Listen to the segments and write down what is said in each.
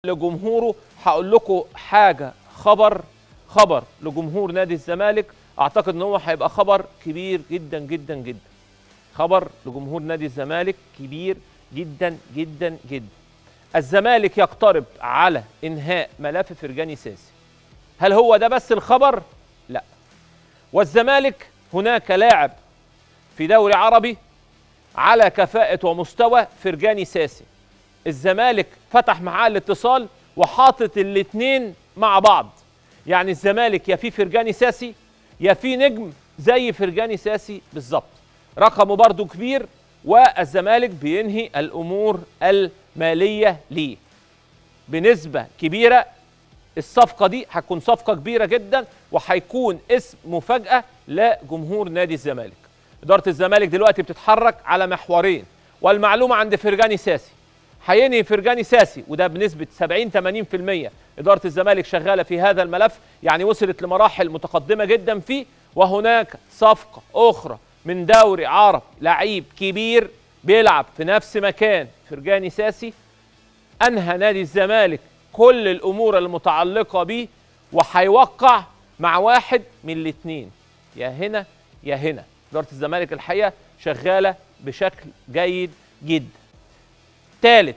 لجمهوره هقول لكم حاجه خبر خبر لجمهور نادي الزمالك اعتقد ان هو هيبقى خبر كبير جدا جدا جدا خبر لجمهور نادي الزمالك كبير جدا جدا جدا الزمالك يقترب على انهاء ملف فرجاني ساسي هل هو ده بس الخبر لا والزمالك هناك لاعب في دوري عربي على كفاءة ومستوى فرجاني ساسي الزمالك فتح معاه الاتصال وحاطط الاثنين مع بعض يعني الزمالك يا في فرجاني ساسي يا في نجم زي فرجاني ساسي بالظبط رقمه برضو كبير والزمالك بينهي الامور الماليه ليه بنسبه كبيره الصفقه دي هتكون صفقه كبيره جدا وهيكون اسم مفاجاه لجمهور نادي الزمالك اداره الزمالك دلوقتي بتتحرك على محورين والمعلومه عند فرجاني ساسي هينهي فرجاني ساسي وده بنسبه 70 80% اداره الزمالك شغاله في هذا الملف يعني وصلت لمراحل متقدمه جدا فيه وهناك صفقه اخرى من دوري عرب لعيب كبير بيلعب في نفس مكان فرجاني ساسي انهى نادي الزمالك كل الامور المتعلقه بيه وهيوقع مع واحد من الاثنين يا هنا يا هنا اداره الزمالك الحقيقه شغاله بشكل جيد جدا ثالث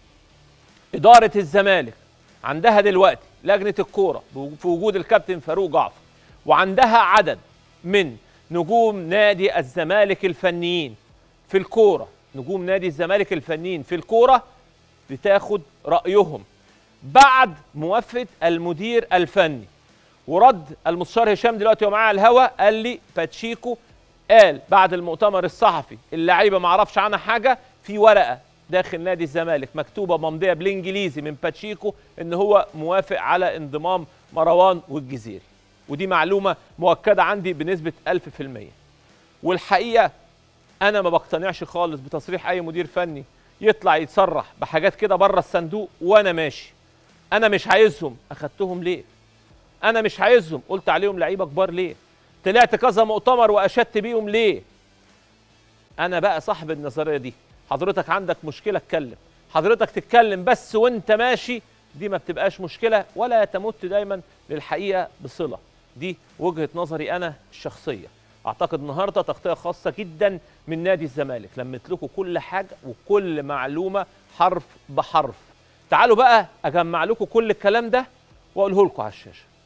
إدارة الزمالك عندها دلوقتي لجنة الكورة في وجود الكابتن فاروق جعفر وعندها عدد من نجوم نادي الزمالك الفنيين في الكورة نجوم نادي الزمالك الفنيين في الكورة بتاخد رأيهم بعد موافقة المدير الفني ورد المستشار هشام دلوقتي ومعاه على الهوا قال لي باتشيكو قال بعد المؤتمر الصحفي اللعيبه ما عرفش عنها حاجه في ورقه داخل نادي الزمالك مكتوبه ممضيه بالانجليزي من باتشيكو ان هو موافق على انضمام مروان والجزيري ودي معلومه مؤكده عندي بنسبه 1000% والحقيقه انا ما بقتنعش خالص بتصريح اي مدير فني يطلع يتصرح بحاجات كده بره الصندوق وانا ماشي انا مش عايزهم اخدتهم ليه انا مش عايزهم قلت عليهم لعيبه كبار ليه طلعت كذا مؤتمر واشدت بيهم ليه انا بقى صاحب النظريه دي حضرتك عندك مشكله اتكلم حضرتك تتكلم بس وانت ماشي دي ما بتبقاش مشكله ولا تمت دايما للحقيقه بصله دي وجهه نظري انا الشخصيه اعتقد النهارده تغطيه خاصه جدا من نادي الزمالك لمت لكم كل حاجه وكل معلومه حرف بحرف تعالوا بقى اجمع لكم كل الكلام ده واقوله لكم على الشاشه